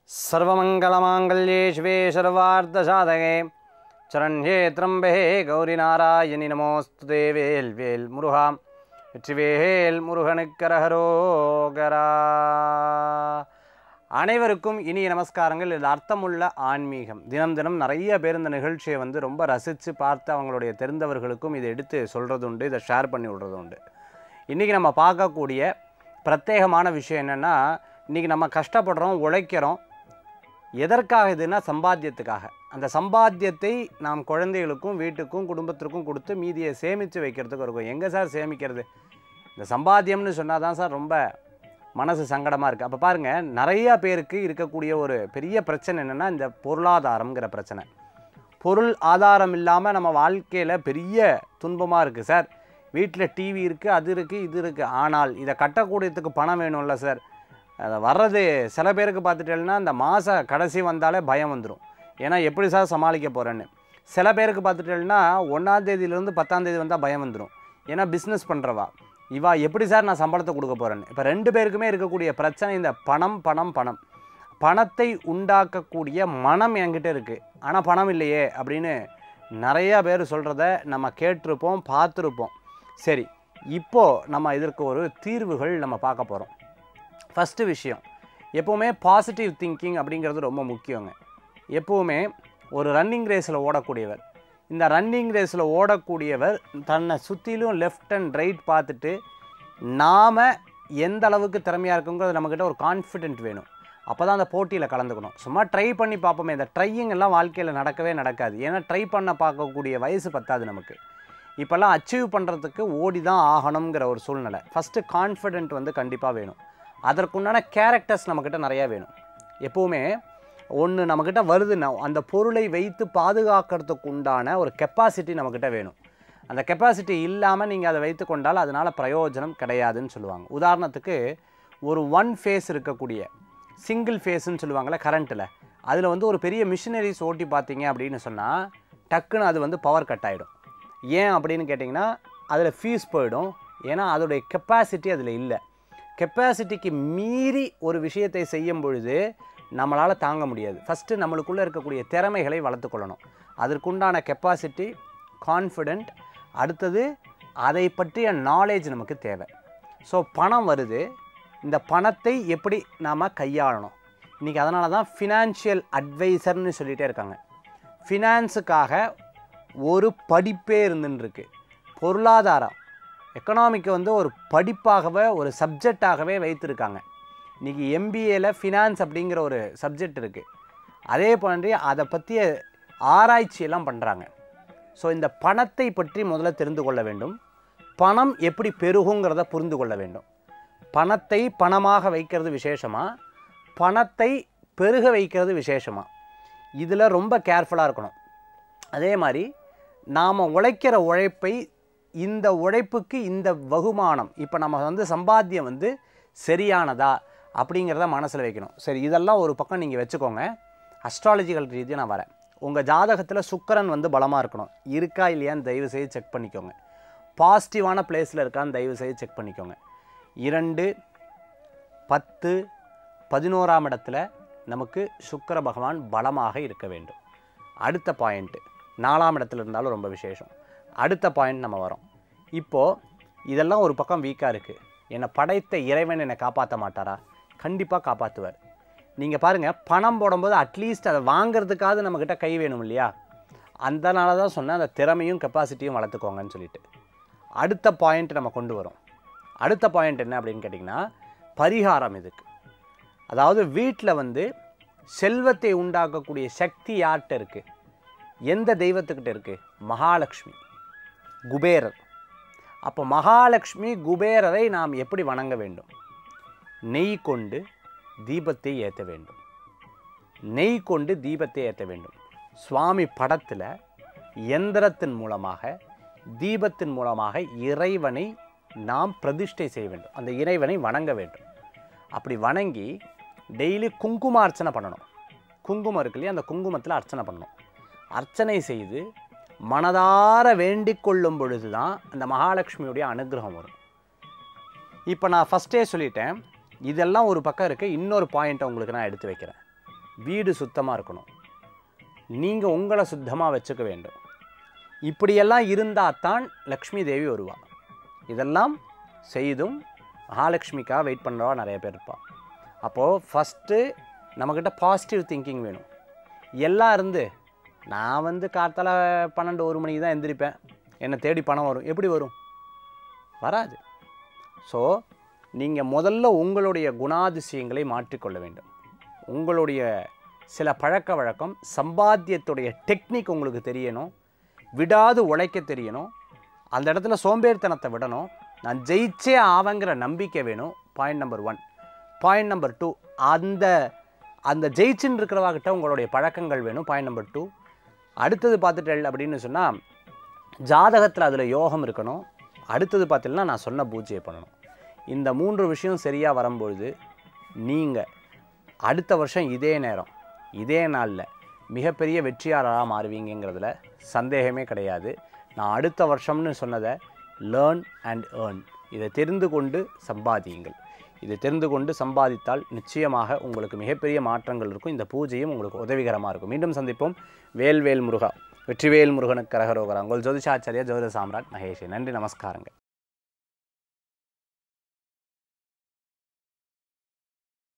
सर्वमङ्गलमाङ्गल्ये शिवे सर्वार्धसाधके சரண்யே திரம்பே கௌரி நாராயணி நமோஸ்து தேவேல் வேல் முருகா வெற்றிவேல் முருகனுக்கரகரோகரா அனைவருக்கும் இனிய நமஸ்காரங்கள் இது அர்த்தமுள்ள ஆன்மீகம் தினம் தினம் நிறைய பேர் இந்த நிகழ்ச்சியை வந்து ரொம்ப ரசித்து பார்த்து அவங்களுடைய தெரிந்தவர்களுக்கும் இதை எடுத்து சொல்கிறது உண்டு இதை ஷேர் பண்ணி விடுறது உண்டு இன்றைக்கி நம்ம பார்க்கக்கூடிய பிரத்யேகமான விஷயம் என்னென்னா இன்றைக்கி நம்ம கஷ்டப்படுறோம் உழைக்கிறோம் எதற்காக இதுன்னா சம்பாத்தியத்துக்காக அந்த சம்பாத்தியத்தை நாம் குழந்தைகளுக்கும் வீட்டுக்கும் குடும்பத்திற்கும் கொடுத்து மீதியை சேமித்து வைக்கிறதுக்கு இருக்கும் எங்கே சார் சேமிக்கிறது இந்த சம்பாத்தியம்னு சொன்னால் தான் சார் ரொம்ப மனசு சங்கடமாக இருக்குது அப்போ பாருங்கள் நிறையா பேருக்கு இருக்கக்கூடிய ஒரு பெரிய பிரச்சனை என்னென்னா இந்த பொருளாதாரம்ங்கிற பிரச்சனை பொருள் ஆதாரம் இல்லாமல் நம்ம வாழ்க்கையில் பெரிய துன்பமாக இருக்குது சார் வீட்டில் டிவி இருக்குது அது இருக்குது இது இருக்குது ஆனால் இதை கட்டக்கூடியதுக்கு பணம் வேணும்ல சார் அதை வர்றது சில பேருக்கு பார்த்துட்டேன்னா இந்த மாத கடைசி வந்தாலே பயம் வந்துடும் ஏன்னா எப்படி சார் சமாளிக்க போகிறேன்னு சில பேருக்கு பார்த்துட்டேன்னா ஒன்றாந்தேதியிலேருந்து பத்தாந்தேதி வந்தால் பயம் வந்துடும் ஏன்னா பிஸ்னஸ் பண்ணுறவா இவா எப்படி சார் நான் சம்பளத்தை கொடுக்க போகிறேன்னு இப்போ ரெண்டு பேருக்குமே இருக்கக்கூடிய பிரச்சனை இந்த பணம் பணம் பணம் பணத்தை உண்டாக்கக்கூடிய மனம் என்கிட்ட இருக்குது ஆனால் பணம் இல்லையே அப்படின்னு நிறையா பேர் சொல்கிறத நம்ம கேட்டிருப்போம் பார்த்துருப்போம் சரி இப்போது நம்ம இதற்கு ஒரு தீர்வுகள் நம்ம பார்க்க போகிறோம் ஃபஸ்ட்டு விஷயம் எப்போவுமே பாசிட்டிவ் திங்கிங் அப்படிங்கிறது ரொம்ப முக்கியங்க எப்போவுமே ஒரு ரன்னிங் ரேஸில் ஓடக்கூடியவர் இந்த ரன்னிங் ரேஸில் ஓடக்கூடியவர் தன்னை சுற்றிலும் லெஃப்ட் அண்ட் ரைட் பார்த்துட்டு நாம் எந்த அளவுக்கு திறமையாக இருக்குங்கிறது நம்மக்கிட்ட ஒரு கான்ஃபிடென்ட் வேணும் அப்போ தான் அந்த போட்டியில் கலந்துக்கணும் சும்மா ட்ரை பண்ணி பார்ப்போமே இந்த ட்ரையிங் எல்லாம் வாழ்க்கையில் நடக்கவே நடக்காது ஏன்னா ட்ரை பண்ண பார்க்கக்கூடிய வயசு பத்தாது நமக்கு இப்போல்லாம் அச்சீவ் பண்ணுறதுக்கு ஓடி தான் ஆகணுங்கிற ஒரு சூழ்நிலை ஃபஸ்ட்டு கான்ஃபிடென்ட் வந்து கண்டிப்பாக வேணும் அதற்குண்டான கேரக்டர்ஸ் நம்மக்கிட்ட நிறையா வேணும் எப்போவுமே ஒன்று நம்மக்கிட்ட வருதுன்னா அந்த பொருளை வைத்து பாதுகாக்கிறதுக்கு உண்டான ஒரு கெப்பாசிட்டி நம்மக்கிட்ட வேணும் அந்த கெப்பாசிட்டி இல்லாமல் நீங்கள் அதை வைத்து கொண்டால் அதனால் பிரயோஜனம் கிடையாதுன்னு சொல்லுவாங்க உதாரணத்துக்கு ஒரு ஒன் ஃபேஸ் இருக்கக்கூடிய சிங்கிள் ஃபேஸ்ன்னு சொல்லுவாங்கள்ல கரண்ட்டில் அதில் வந்து ஒரு பெரிய மிஷினரிஸ் ஓட்டி பார்த்தீங்க அப்படின்னு சொன்னால் டக்குன்னு அது வந்து பவர் கட் ஆகிடும் ஏன் அப்படின்னு கேட்டிங்கன்னா அதில் ஃபீஸ் போயிடும் ஏன்னா அதோடைய கெப்பாசிட்டி அதில் இல்லை கெப்பாசிட்டிக்கு மீறி ஒரு விஷயத்தை செய்யும் பொழுது நம்மளால் தாங்க முடியாது ஃபஸ்ட்டு நம்மளுக்குள்ளே இருக்கக்கூடிய திறமைகளை வளர்த்துக்கொள்ளணும் அதற்குண்டான கெப்பாசிட்டி கான்ஃபிடென்ட் அடுத்தது அதை பற்றிய நாலேஜ் நமக்கு தேவை ஸோ பணம் வருது இந்த பணத்தை எப்படி நாம் கையாளணும் இன்றைக்கி அதனால தான் ஃபினான்ஷியல் அட்வைசர்னு சொல்லிகிட்டே இருக்காங்க ஃபினான்ஸுக்காக ஒரு படிப்பே இருந்துருக்கு பொருளாதாரம் எக்கனாமிக்கை வந்து ஒரு படிப்பாகவே ஒரு சப்ஜெக்டாகவே வைத்திருக்காங்க இன்றைக்கி எம்பிஏல ஃபினான்ஸ் அப்படிங்கிற ஒரு சப்ஜெக்ட் இருக்குது அதே போன்றே அதை பற்றிய ஆராய்ச்சியெல்லாம் பண்ணுறாங்க ஸோ இந்த பணத்தை பற்றி முதல்ல தெரிந்து கொள்ள வேண்டும் பணம் எப்படி பெருகுங்கிறத புரிந்து கொள்ள வேண்டும் பணத்தை பணமாக வைக்கிறது விசேஷமா பணத்தை பெருக வைக்கிறது விசேஷமா இதில் ரொம்ப கேர்ஃபுல்லாக இருக்கணும் அதே மாதிரி நாம் உழைக்கிற உழைப்பை இந்த உழைப்புக்கு இந்த வகுமானம் இப்போ நம்ம வந்து சம்பாத்தியம் வந்து சரியானதா அப்படிங்கிறத மனசில் வைக்கணும் சரி இதெல்லாம் ஒரு பக்கம் நீங்கள் வச்சுக்கோங்க அஸ்ட்ராலஜிக்கல் ரீதியாக நான் வரேன் உங்கள் ஜாதகத்தில் சுக்கரன் வந்து பலமாக இருக்கணும் இருக்கா இல்லையான்னு தயவு செய்து செக் பண்ணிக்கோங்க பாசிட்டிவான பிளேஸில் இருக்கான்னு தயவு செய்து செக் பண்ணிக்கோங்க இரண்டு பத்து பதினோராம் இடத்துல நமக்கு சுக்கர பகவான் பலமாக இருக்க வேண்டும் அடுத்த பாயிண்ட்டு நாலாம் இடத்துல இருந்தாலும் ரொம்ப விசேஷம் அடுத்த பாயிண்ட் நம்ம வரோம் இப்போது இதெல்லாம் ஒரு பக்கம் வீக்காக இருக்குது என்னை படைத்த இறைவன் என்னை காப்பாற்ற மாட்டாரா கண்டிப்பாக காப்பாற்றுவார் நீங்கள் பாருங்கள் பணம் போடும்போது அட்லீஸ்ட் அதை வாங்குறதுக்காவது நம்மக்கிட்ட கை வேணும் இல்லையா அதனால தான் சொன்னேன் அந்த திறமையும் கெப்பாசிட்டியும் வளர்த்துக்கோங்கன்னு சொல்லிட்டு அடுத்த பாயிண்ட் நம்ம கொண்டு வரோம் அடுத்த பாயிண்ட் என்ன அப்படின்னு கேட்டிங்கன்னா பரிகாரம் இதுக்கு அதாவது வீட்டில் வந்து செல்வத்தை உண்டாக்கக்கூடிய சக்தி யார்கிட்ட இருக்குது எந்த தெய்வத்துக்கிட்ட இருக்குது மகாலட்சுமி குபேரர் அப்போ மகாலட்சுமி குபேரரை நாம் எப்படி வணங்க வேண்டும் நெய் கொண்டு தீபத்தை ஏற்ற வேண்டும் நெய் கொண்டு தீபத்தை ஏற்ற வேண்டும் சுவாமி படத்தில் எந்திரத்தின் மூலமாக தீபத்தின் மூலமாக இறைவனை நாம் பிரதிஷ்டை செய்ய வேண்டும் அந்த இறைவனை வணங்க வேண்டும் அப்படி வணங்கி டெய்லி குங்கும அர்ச்சனை பண்ணணும் குங்குமம் இருக்கு இல்லையா அந்த குங்குமத்தில் அர்ச்சனை பண்ணணும் அர்ச்சனை செய்து மனதார வேண்டிக் கொள்ளும் பொழுது தான் அந்த மகாலட்சுமியுடைய அனுகிரகம் வரும் இப்போ நான் ஃபஸ்ட்டே சொல்லிட்டேன் இதெல்லாம் ஒரு பக்கம் இருக்குது இன்னொரு பாயிண்ட்டை உங்களுக்கு நான் எடுத்து வைக்கிறேன் வீடு சுத்தமாக இருக்கணும் நீங்கள் உங்களை சுத்தமாக வச்சுக்க வேண்டும் இப்படியெல்லாம் இருந்தால் தான் லக்ஷ்மி தேவி வருவா இதெல்லாம் செய்தும் மகாலட்சுமிக்காக வெயிட் பண்ணுறவா நிறைய பேர் இருப்பாள் அப்போது ஃபஸ்ட்டு நம்மக்கிட்ட பாசிட்டிவ் திங்கிங் வேணும் எல்லாம் இருந்து நான் வந்து காத்தால பன்னெண்டு ஒரு மணிக்கு தான் எந்திரிப்பேன் என்னை தேடி பணம் வரும் எப்படி வரும் வராது ஸோ நீங்கள் முதல்ல உங்களுடைய குணாதிசயங்களை மாற்றிக்கொள்ள வேண்டும் உங்களுடைய சில பழக்க வழக்கம் சம்பாத்தியத்துடைய டெக்னிக் உங்களுக்கு தெரியணும் விடாது உழைக்க தெரியணும் அந்த இடத்துல சோம்பேறித்தனத்தை விடணும் நான் ஜெயிச்சே ஆவேங்கிற நம்பிக்கை வேணும் point number one point number two அந்த அந்த ஜெயிச்சுன்னு இருக்கிறவாகிட்ட உங்களுடைய பழக்கங்கள் வேணும் பாயிண்ட் நம்பர் டூ அடுத்தது பார்த்துட்டேன் அப்படின்னு சொன்னால் ஜாதகத்தில் அதில் யோகம் இருக்கணும் அடுத்தது பார்த்தீங்கன்னா நான் சொன்ன பூஜையை பண்ணணும் இந்த மூன்று விஷயம் சரியாக வரும்பொழுது நீங்கள் அடுத்த வருஷம் இதே நேரம் இதே நாளில் மிகப்பெரிய வெற்றியாளராக மாறுவீங்கிறதுல சந்தேகமே கிடையாது நான் அடுத்த வருஷம்னு சொன்னதை லேர்ன் அண்ட் ஏர்ன் இதை தெரிந்து கொண்டு சம்பாதியுங்கள் இதை தெரிந்து கொண்டு சம்பாதித்தால் நிச்சயமாக உங்களுக்கு மிகப்பெரிய மாற்றங்கள் இருக்கும் இந்த பூஜையும் உங்களுக்கு உதவிகரமாக இருக்கும் மீண்டும் சந்திப்போம் வேல்வேல் முருகா வெற்றிவேல் முருகனுக்கு கரகரோகரா உங்கள் ஜோதிஷாச்சாரியா ஜோதிட சாம்ராட் மகேஷ் நன்றி நமஸ்காரங்கள்